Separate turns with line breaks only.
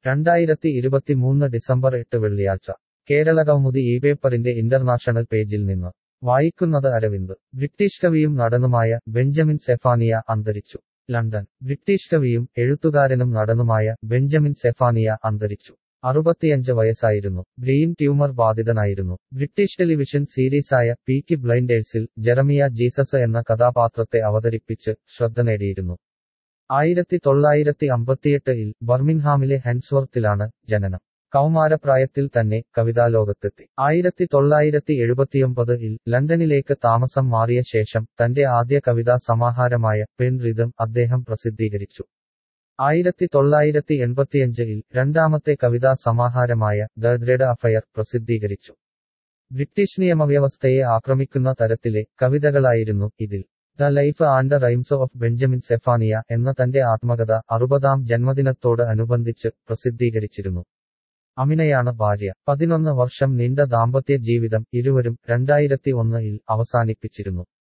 രണ്ടായിരത്തി ഇരുപത്തിമൂന്ന് ഡിസംബർ എട്ട് വെള്ളിയാഴ്ച കേരള കൗമുദി ഈ പേപ്പറിന്റെ ഇന്റർനാഷണൽ പേജിൽ നിന്ന് വായിക്കുന്നത് അരവിന്ദ് ബ്രിട്ടീഷ് കവിയും നടനുമായ ബെഞ്ചമിൻ സെഫാനിയ അന്തരിച്ചു ലണ്ടൻ ബ്രിട്ടീഷ് കവിയും എഴുത്തുകാരനും നടനുമായ ബെഞ്ചമിൻ സെഫാനിയ അന്തരിച്ചു അറുപത്തിയഞ്ച് വയസ്സായിരുന്നു ബ്രെയിൻ ട്യൂമർ ബാധിതനായിരുന്നു ബ്രിട്ടീഷ് ടെലിവിഷൻ സീരീസായ പീക്കി ബ്ലൈൻഡേഴ്സിൽ ജെറമിയ ജീസസ് എന്ന കഥാപാത്രത്തെ അവതരിപ്പിച്ച് ശ്രദ്ധ നേടിയിരുന്നു ആയിരത്തി തൊള്ളായിരത്തി അമ്പത്തിയെട്ടിൽ ബർമിംഗ്ഹാമിലെ ഹെൻസ്വർത്തിലാണ് ജനനം കൗമാരപ്രായത്തിൽ തന്നെ കവിതാലോകത്തെത്തി ആയിരത്തി തൊള്ളായിരത്തി എഴുപത്തിയൊമ്പതിൽ ലണ്ടനിലേക്ക് താമസം മാറിയ ശേഷം തന്റെ ആദ്യ കവിതാ സമാഹാരമായ പെൻ റിതം അദ്ദേഹം പ്രസിദ്ധീകരിച്ചു ആയിരത്തി തൊള്ളായിരത്തി എൺപത്തിയഞ്ചിൽ രണ്ടാമത്തെ കവിതാ സമാഹാരമായ ദ ഡ്രെഡ് അഫയർ പ്രസിദ്ധീകരിച്ചു ബ്രിട്ടീഷ് നിയമവ്യവസ്ഥയെ ആക്രമിക്കുന്ന തരത്തിലെ കവിതകളായിരുന്നു ഇതിൽ The Life and Rhymes of Benjamin Zephaniah എന്ന തന്റെ ആത്മകഥ അറുപതാം ജന്മദിനത്തോട് അനുബന്ധിച്ച് പ്രസിദ്ധീകരിച്ചിരുന്നു അമിനയാണ് ഭാര്യ പതിനൊന്ന് വർഷം നീണ്ട ദാമ്പത്യ ജീവിതം ഇരുവരും രണ്ടായിരത്തി ഒന്നിൽ അവസാനിപ്പിച്ചിരുന്നു